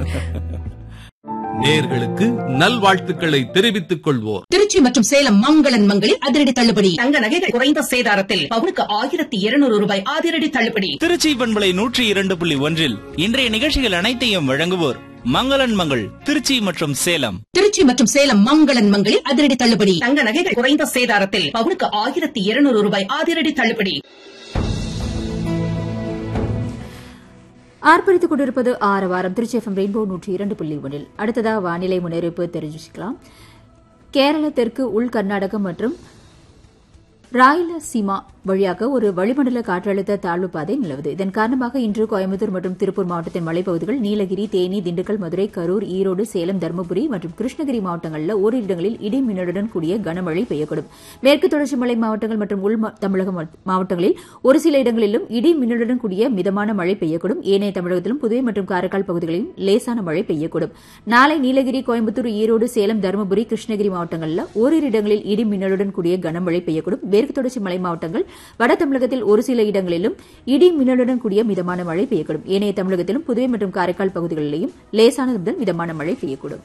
நேர்களுக்கு நல்வாழ்த்துக்களை தெரிவித்துக் கொள்வோர் திருச்சி மற்றும் சேலம் மங்களன் மங்களில் அதிரடி தள்ளுபடி தங்க நகைகள் குறைந்த சேதாரத்தில் பவுனுக்கு ஆயிரத்தி இருநூறு ரூபாய் அதிரடி தள்ளுபடி திருச்சி பண்பலை நூற்றி இரண்டு புள்ளி ஒன்றில் இன்றைய நிகழ்ச்சிகள் அனைத்தையும் வழங்குவோர் மங்களன் மங்கள் திருச்சி மற்றும் சேலம் திருச்சி மற்றும் சேலம் மங்களன் மங்களில் அதிரடி தள்ளுபடி தங்க நகைகள் குறைந்த சேதாரத்தில் பவுனுக்கு ஆயிரத்தி இருநூறு ரூபாய் அதிரடி தள்ளுபடி ஆர்ப்பரித்துக் கொண்டிருப்பது ஆறு வாரம் திருச்சி எஃப்எம் ரெயின்போ நூற்றி இரண்டு புள்ளி ஒன்றில் அடுத்ததா வானிலை முன்னறிவிப்பு தெரிஞ்சுக்கலாம் கேரள தெற்கு உள் கர்நாடகம் மற்றும் ராயலசீமா வழியாக ஒரு வளிமண்டல காற்றழுத்த தாழ்வு பாதை நிலவுது இதன் காரணமாக இன்று கோயம்புத்தூர் மற்றும் திருப்பூர் மாவட்டத்தின் மலைப்பகுதிகள் நீலகிரி தேனி திண்டுக்கல் மதுரை கரூர் ஈரோடு சேலம் தருமபுரி மற்றும் கிருஷ்ணகிரி மாவட்டங்களில் ஓரிரு இடங்களில் இடி மின்னலுடன் கூடிய கனமழை பெய்யக்கூடும் மேற்கு தொடர்ச்சி மலை மாவட்டங்கள் மற்றும் உள் மா- தமிழக மா- மாவட்டங்களில் ஒரு சில இடங்களிலும் இடி மின்னலுடன் கூடிய மிதமான மழை பெய்யக்கூடும் ஏனைய தமிழகத்திலும் புதுவை மற்றும் காரைக்கால் பகுதிகளிலும் லேசான மழை பெய்யக்கூடும் நாளை நீலகிரி கோயம்புத்தூர் ஈரோடு சேலம் தருமபுரி கிருஷ்ணகிரி மாவட்டங்களில் ஓரிரு இடங்களில் இடி மின்னலுடன் கூடிய கனமழை பெய்யக்கூடும் மேற்கு தொடர்ச்சி மலை மாவட்டங்கள் வட தமிழகத்தில் ஒரு சில இடங்களிலும் இடி மின்னலுடன் கூடிய மிதமான மழை பெய்யக்கூடும் ஏனைய தமிழகத்திலும் புதுவை மற்றும் காரைக்கால் பகுதிகளிலும் லேசானது முதல் மிதமான மழை பெய்யக்கூடும்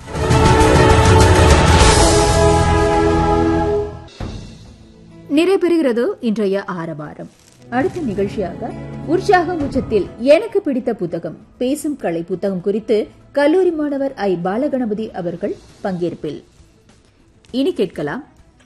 நிறைவேறுகிறது இன்றைய ஆரவாரம் அடுத்த நிகழ்ச்சியாக உற்சாக உச்சத்தில் எனக்கு பிடித்த புத்தகம் பேசும் கலை புத்தகம் குறித்து கல்லூரி மாணவர் ஐ பாலகணபதி அவர்கள் பங்கேற்பில் இனி கேட்கலாம்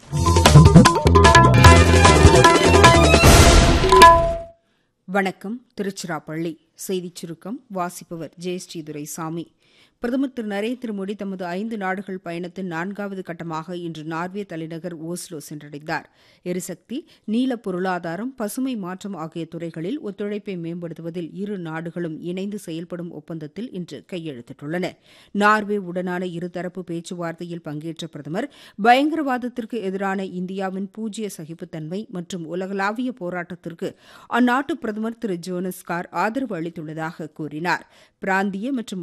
வணக்கம் திருச்சிராப்பள்ளி செய்திச் சுருக்கம் வாசிப்பவர் ஜெயஸ்ரீ துரைசாமி பிரதமர் திரு நரேந்திர மோடி தமது ஐந்து நாடுகள் பயணத்தின் நான்காவது கட்டமாக இன்று நார்வே தலைநகர் ஓஸ்லோ சென்றடைந்தார் எரிசக்தி நீல பொருளாதாரம் பசுமை மாற்றம் ஆகிய துறைகளில் ஒத்துழைப்பை மேம்படுத்துவதில் இரு நாடுகளும் இணைந்து செயல்படும் ஒப்பந்தத்தில் இன்று கையெழுத்திட்டுள்ளன நார்வே உடனான இருதரப்பு பேச்சுவார்த்தையில் பங்கேற்ற பிரதமர் பயங்கரவாதத்திற்கு எதிரான இந்தியாவின் பூஜ்ய சகிப்புத்தன்மை மற்றும் உலகளாவிய போராட்டத்திற்கு அந்நாட்டு பிரதமர் திரு ஜோனஸ் கார் ஆதரவு அளித்துள்ளதாக கூறினார் பிராந்திய மற்றும்